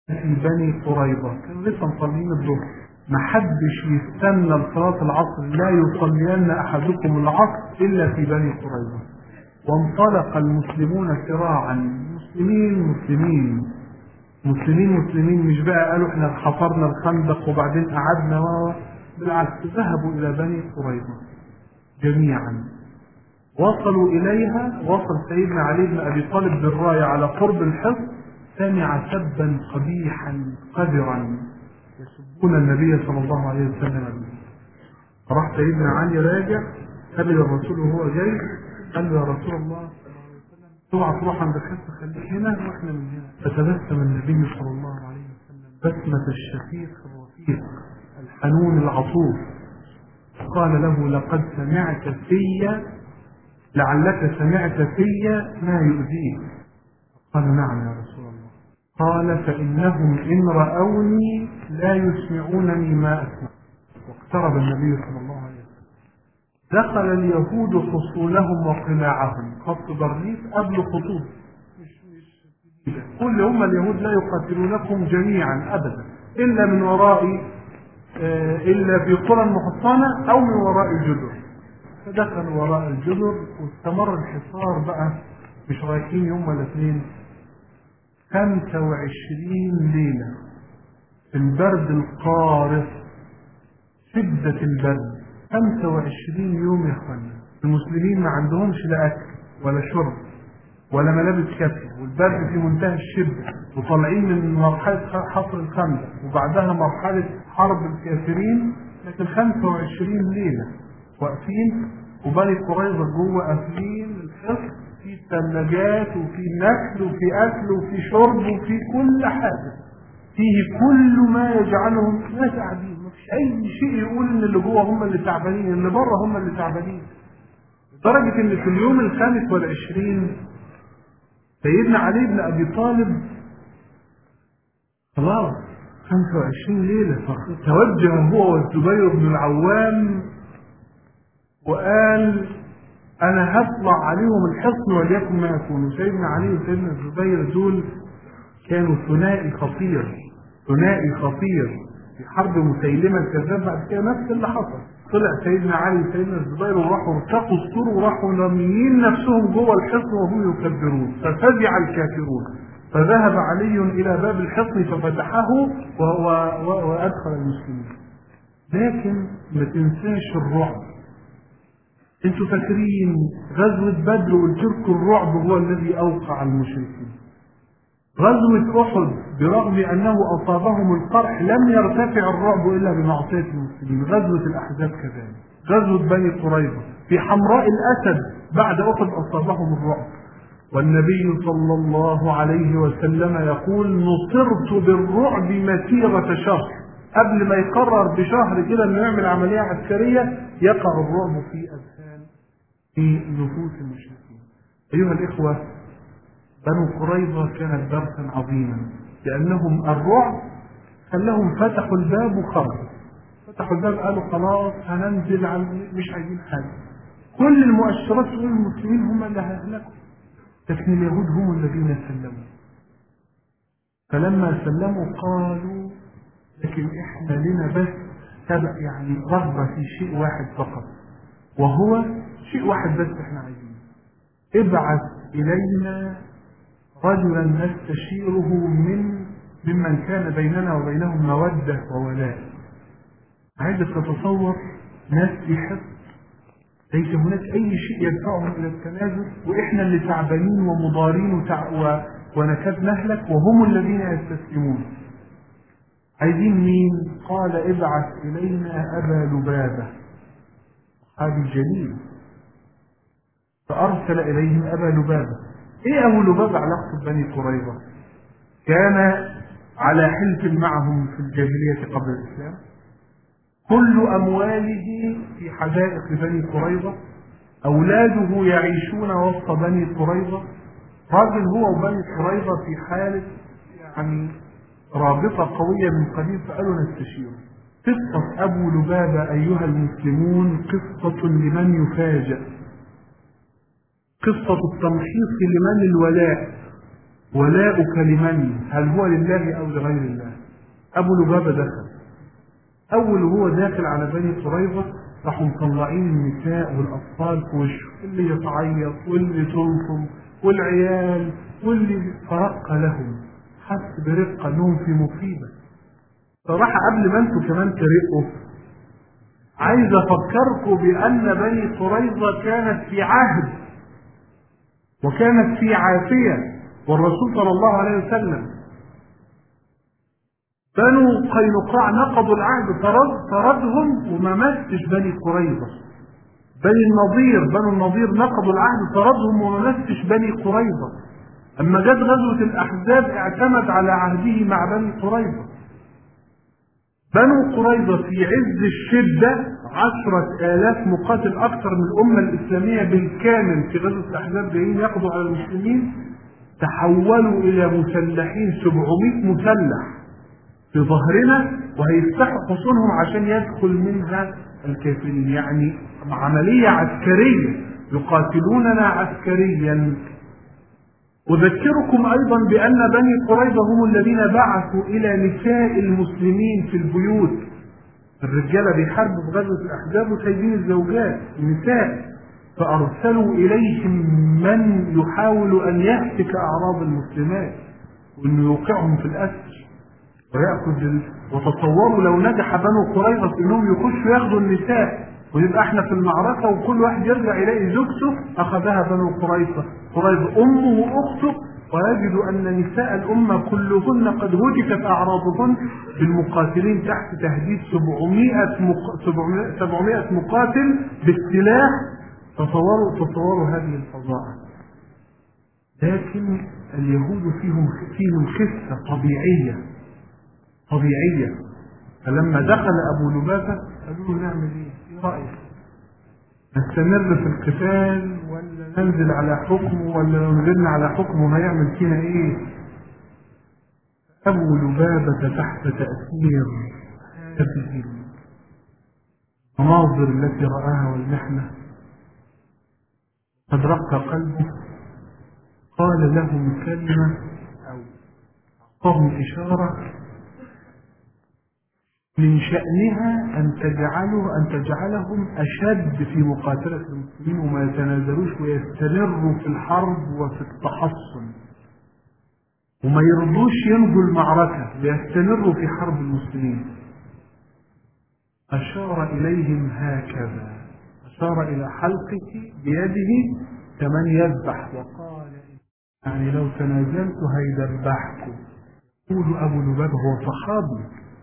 في بني قريظة كانوا لسه مصلين الظهر ما حدش يستنى لصلاة العصر لا يصلين أحدكم العصر إلا في بني قريظة وانطلق المسلمون سراعا مسلمين مسلمين مسلمين مسلمين مش بقى قالوا احنا حفرنا الخندق وبعدين قعدنا و بالعكس ذهبوا إلى بني قريظة جميعا وصلوا إليها وصل سيدنا علي بن أبي طالب بالراية على قرب الحصن سمع سبا قبيحا قذرا يسبون النبي صلى الله عليه وسلم به فراح سيدنا علي راجع قابل الرسول وهو جاي قال له يا رسول الله اوعى تروح عند الحصن خليك هنا واحنا من هنا فتبسم النبي صلى الله عليه وسلم بسمة الشفيق الرفيق الحنون العطوف قال له لقد سمعت في لعلك سمعت في ما يؤذيك قال نعم يا رسول الله قال فإنهم إن رأوني لا يسمعونني ما أسمع واقترب النبي صلى الله عليه وسلم دخل اليهود حصونهم وقلاعهم خط برليف قبل خطوط كل هم اليهود لا يقاتلونكم جميعا أبدا إلا من وراء إلا في قرى محصنة أو من وراء الجدر فدخل وراء الجدر واستمر الحصار بقى مش رايحين يوم ولا اثنين 25 ليلة في البرد القارس شدة البرد 25 يوم يا اخوانا المسلمين ما عندهمش لا اكل ولا شرب ولا ملابس كافية والبرد في منتهى الشدة وطالعين من مرحلة حصر الخندق وبعدها مرحلة حرب الكافرين لكن 25 ليلة واقفين وبني قريظة جوه قافلين الحصن في ثلاجات وفي نكل وفي اكل وفي شرب وفي كل حاجة فيه كل ما يجعلهم ناس قاعدين مفيش اي شيء يقول ان اللي جوه هم اللي تعبانين اللي بره هم اللي تعبانين لدرجة ان في اليوم الخامس والعشرين سيدنا علي بن ابي طالب خلاص 25 ليلة توجه هو والزبير بن العوام وقال انا هطلع عليهم الحصن وليكن ما يكون سيدنا علي وسيدنا الزبير دول كانوا ثنائي خطير ثنائي خطير في حرب مسيلمة الكذاب بعد كده نفس اللي حصل طلع سيدنا علي وسيدنا الزبير وراحوا ارتقوا السور وراحوا راميين نفسهم جوه الحصن وهم يكبرون ففزع الكافرون فذهب علي الى باب الحصن ففتحه وهو وادخل المسلمين لكن ما تنساش الرعب انتوا فاكرين غزوة بدر قلت لكم الرعب هو الذي اوقع المشركين غزوة أحد برغم أنه أصابهم القرح لم يرتفع الرعب إلا بمعصية المسلمين غزوة الأحزاب كذلك غزوة بني قريظة في حمراء الأسد بعد أحد أصابهم الرعب والنبي صلى الله عليه وسلم يقول نصرت بالرعب مسيرة شهر قبل ما يقرر بشهر كده انه يعمل عملية عسكرية يقع الرعب في أذهان في نفوس المشركين أيها الإخوة بنو قريظة كانت درسا عظيما لأنهم الرعب خلاهم فتحوا الباب وخرجوا فتحوا الباب قالوا خلاص هننزل على مش عايزين حاجة كل المؤشرات تقول المسلمين هم اللي هيهلكوا لكن اليهود هم الذين سلموا فلما سلموا قالوا لكن احنا لنا بس تبع يعني رغبة في شيء واحد فقط وهو شيء واحد بس احنا عايزينه ابعث إلينا رجلا نستشيره من ممن كان بيننا وبينهم مودة وولاء عايزك تتصور ناس في حصن ليس هناك أي شيء يدفعهم إلى التنازل وإحنا اللي تعبانين ومضارين وتع... و... ونكاد نهلك وهم الذين يستسلمون عايزين مين؟ قال ابعث إلينا أبا لبابة صحابي جليل فأرسل إليهم أبا لبابة ايه ابو لبابة علاقته ببني قريظة كان على حلف معهم في الجاهلية قبل الاسلام كل امواله في حدائق بني قريظة اولاده يعيشون وسط بني قريظة راجل هو وبني قريظة في حالة يعني رابطة قوية من قديم فقالوا نستشيره قصة أبو لبابة أيها المسلمون قصة لمن يفاجأ قصة التمحيص لمن الولاء ولاؤك لمن هل هو لله أو لغير الله أبو لبابة دخل أول وهو داخل على بني قريظة راحوا مطلعين النساء والأطفال في وشه اللي يتعيط واللي تلطم والعيال واللي فرق لهم حس برقة انهم في مصيبة صراحة قبل ما انتوا كمان ترقوا عايز افكركم بان بني قريظة كانت في عهد وكانت في عافية والرسول صلى الله عليه وسلم بنو قينقاع نقضوا العهد طرد طردهم وما مسش بني قريظة بني النضير بنو النضير نقضوا العهد طردهم وما مسش بني قريظة أما جت غزوة الأحزاب اعتمد على عهده مع بني قريظة بنو قريظة في عز الشدة عشرة آلاف مقاتل أكثر من الأمة الإسلامية بالكامل في غزوة الأحزاب جايين يقضوا على المسلمين تحولوا إلى مسلحين 700 مسلح في ظهرنا وهيفتحوا حصونهم عشان يدخل منها الكافرين يعني عملية عسكرية يقاتلوننا عسكريا أذكركم أيضا بأن بني قريظة هم الذين بعثوا إلى نساء المسلمين في البيوت الرجالة بيحاربوا في غزوة الأحزاب وسايبين الزوجات النساء فأرسلوا إليهم من يحاول أن يهتك أعراض المسلمات وأنه يوقعهم في الأسر ويأخذ ال... وتصوروا لو نجح بنو قريظة في انهم يخشوا ياخدوا النساء ويبقى احنا في المعركة وكل واحد يرجع يلاقي زوجته اخذها بنو قريظة قريظة امه واخته ويجد ان نساء الامة كلهن قد هتكت اعراضهن بالمقاتلين تحت تهديد 700 مق... 700 700 مقاتل بالسلاح تصوروا تصوروا هذه الفظاعة لكن اليهود فيهم فيهم خفة طبيعية طبيعية فلما دخل أبو لبابة قالوا له نعمل إيه؟ إيه رأيك؟ نستمر في القتال ولا ننزل على حكمه ولا لو نزلنا على حكمه هيعمل فينا إيه؟ أبو لبابة تحت تأثير هذه المناظر التي رآها والمحنة قد رق قلبه قال لهم كلمة أو أعطاهم إشارة من شأنها أن تجعله أن تجعلهم أشد في مقاتلة المسلمين وما يتنازلوش ويستمروا في الحرب وفي التحصن وما يرضوش ينجوا المعركة ليستمروا في حرب المسلمين أشار إليهم هكذا أشار إلى حلقه بيده كمن يذبح وقال يعني لو تنازلت هيذبحكم يقول أبو لبابة هو صحابي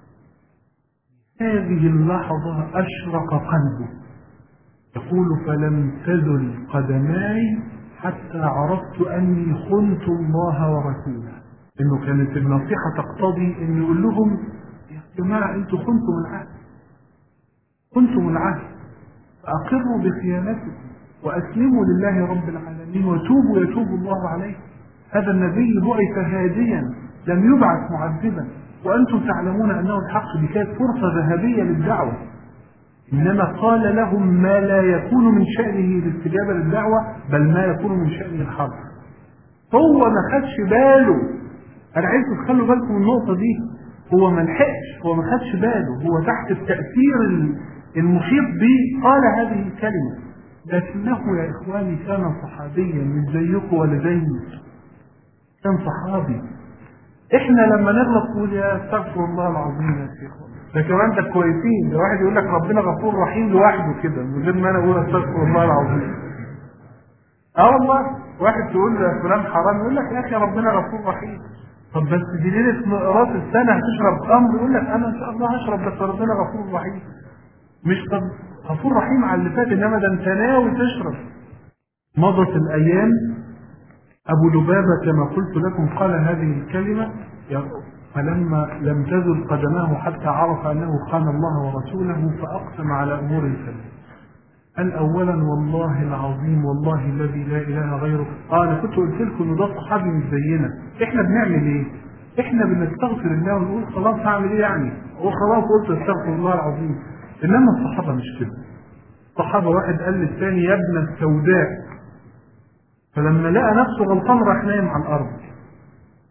هذه اللحظة أشرق قلبه يقول فلم تزل قدماي حتى عرفت أني خنت الله ورسوله إنه كانت النصيحة تقتضي إن يقول لهم يا جماعة أنتوا خنتم العهد خنتم العهد فأقروا بخيانتكم وأسلموا لله رب العالمين وتوبوا يتوب الله عليكم هذا النبي بعث هاديا لم يبعث معذبا وأنتم تعلمون أنه الحق دي كانت فرصة ذهبية للدعوة إنما قال لهم ما لا يكون من شأنه الاستجابة للدعوة بل ما يكون من شأنه الحرب هو ما خدش باله أنا عايزكم تخلوا بالكم من النقطة دي هو ما لحقش هو ما خدش باله هو تحت التأثير المحيط به قال هذه الكلمة لكنه يا إخواني كان صحابيا مش زيكم ولا زيي كان صحابي احنا لما نغلط نقول يا استغفر الله العظيم يا شيخ ده كمان ده كويسين ده واحد يقول لك ربنا غفور رحيم لوحده كده من غير ما انا اقول استغفر الله العظيم اه والله واحد تقول له فلان حرام يقول لك يا اخي ربنا غفور رحيم طب بس دي ليله راس السنه هتشرب خمر يقول لك انا ان شاء الله هشرب بس ربنا غفور رحيم مش طب غفور رحيم على اللي فات انما ده انت ناوي تشرب مضت الايام أبو لبابة كما قلت لكم قال هذه الكلمة فلما لم تزل قدماه حتى عرف أنه خان الله ورسوله فأقسم على أمور ثلاث قال أولا والله العظيم والله الذي لا إله غيره قال أنا كنت قلت لكم إن ده صحابي مش زينا إحنا بنعمل إيه؟ إحنا بنستغفر الله ونقول خلاص هعمل إيه يعني؟ وخلاص قلت استغفر الله العظيم إنما الصحابة مش كده الصحابة واحد قال للثاني يا ابن السوداء فلما لقى نفسه غلطان راح نايم على الارض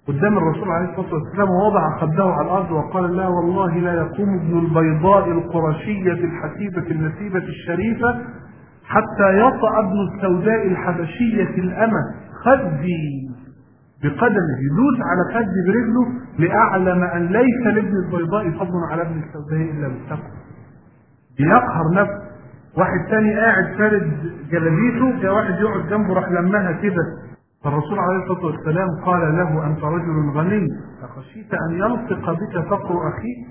قدام الرسول عليه الصلاة والسلام ووضع خده على الأرض وقال لا والله لا يقوم ابن البيضاء القرشية الحسيبة النسيبة الشريفة حتى يطأ ابن السوداء الحبشية الأمة خدي بقدمه يدوس على خدي برجله لأعلم أن ليس لابن البيضاء فضل على ابن السوداء إلا بالتقوى بيقهر نفسه واحد تاني قاعد فارد جلابيته جاء واحد يقعد جنبه راح لمها كده فالرسول عليه الصلاه والسلام قال له انت رجل غني اخشيت ان يلصق بك فقر اخيك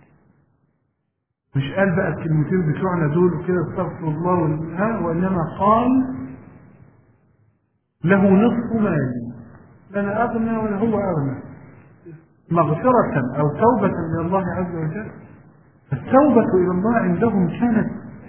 مش قال بقى الكلمتين بتوعنا دول وكده استغفر الله والها وانما قال له نصف مالي لا انا اغنى ولا هو اغنى مغفرة او توبة من الله عز وجل التوبة الى الله عندهم كانت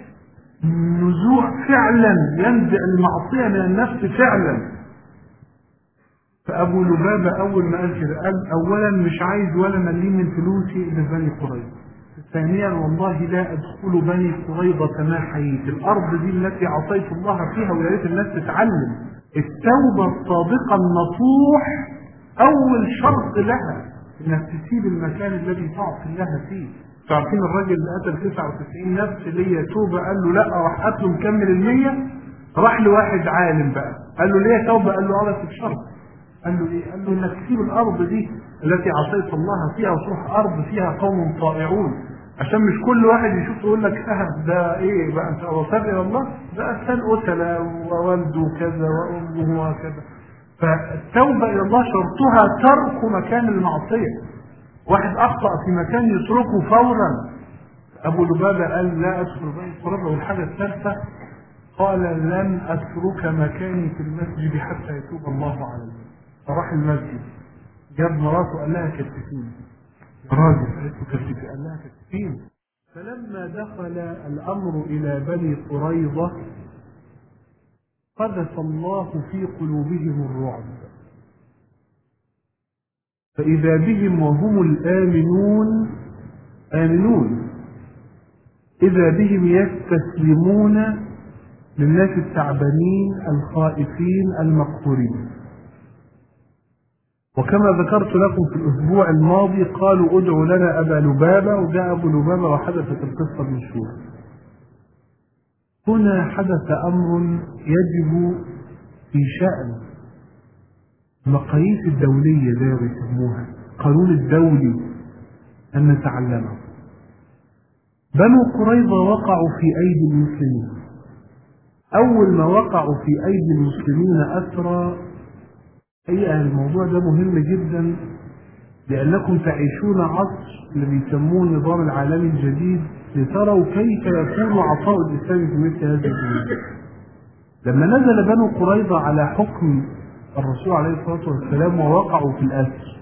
نزوع فعلا ينزع المعصية من النفس فعلا فأبو لبابة أول ما قال كده قال أولا مش عايز ولا مليم من فلوسي إلا بني قريظة ثانيا والله لا أدخل بني قريظة ما حييت الأرض دي التي عصيت الله فيها ويا ريت الناس تتعلم التوبة الصادقة النصوح أول شرط لها إنك تسيب المكان الذي تعصي الله فيه تعرفين الراجل اللي قتل 99 نفس اللي هي توبة قال له لا راح قتله مكمل المية راح لواحد عالم بقى قال له ليه توبة قال له اه بس بشرط قال له ايه؟ قال له انك تسيب الارض دي التي عصيت الله فيها وتروح ارض فيها قوم طائعون عشان مش كل واحد يشوف يقول لك فهم ده ايه بقى انت وصل الى الله ده انسان قتل ووالده كذا وامه وكذا فالتوبه الى الله شرطها ترك مكان المعصيه واحد اخطا في مكان يتركه فورا ابو لبابه قال لا ادخل بين قربه والحاجه الثالثه قال لن اترك مكاني في المسجد حتى يتوب الله علي فراح المسجد جاب مراته قال لها كتفين يا راجل قالت له كتفين قال لها كتفين فلما دخل الامر الى بني قريظه قذف الله في قلوبهم الرعب فإذا بهم وهم الآمنون آمنون إذا بهم يستسلمون للناس التعبانين الخائفين المقهورين وكما ذكرت لكم في الأسبوع الماضي قالوا ادعوا لنا أبا لبابة وجاء أبو لبابة وحدثت القصة المشهورة هنا حدث أمر يجب في شأن المقاييس الدولية زي ما بيسموها القانون الدولي أن نتعلمه بنو قريظة وقعوا في أيدي المسلمين أول ما وقعوا في أيدي المسلمين أسرى أي الموضوع ده مهم جدا لأنكم تعيشون عصر اللي بيسموه النظام العالمي الجديد لتروا كيف يكون عطاء الإسلام في مثل هذا الجديد لما نزل بنو قريظة على حكم الرسول عليه الصلاة والسلام ووقعوا في الأسر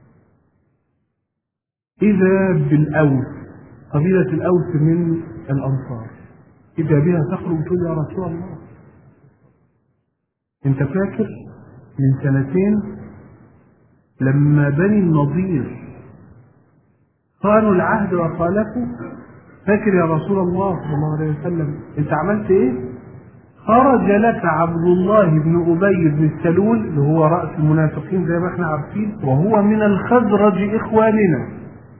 إذا بالأوس قبيلة الأوس من الأنصار إذا بها تخرج تقول يا رسول الله أنت فاكر من سنتين لما بني النضير خانوا العهد وخالفوا فاكر يا رسول الله صلى الله عليه وسلم انت عملت ايه خرج لك عبد الله بن ابي بن السلول اللي هو راس المنافقين زي ما احنا عارفين وهو من الخزرج اخواننا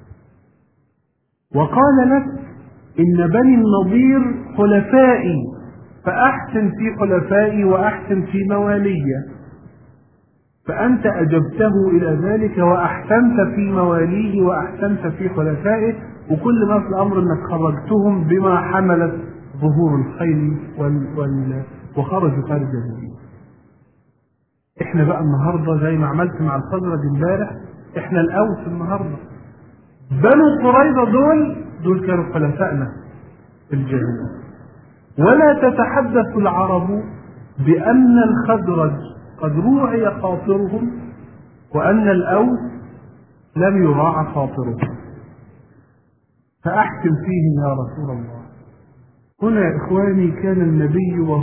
وقال لك ان بني النضير حلفائي فاحسن في حلفائي واحسن في موالي فأنت أجبته إلى ذلك وأحسنت في مواليه وأحسنت في خلفائه وكل ما في الأمر أنك خرجتهم بما حملت ظهور الخيل وال وال وخرجوا خارج المدينة. إحنا بقى النهارده زي ما عملت مع الخزرج امبارح إحنا الأوس النهارده. بنو قريظة دول دول كانوا خلفائنا في الجاهلية. ولا تتحدث العرب بأن الخزرج قد روعي خاطرهم وأن الأوس لم يراعى خاطرهم فأحسن فيهم يا رسول الله هنا يا إخواني كان النبي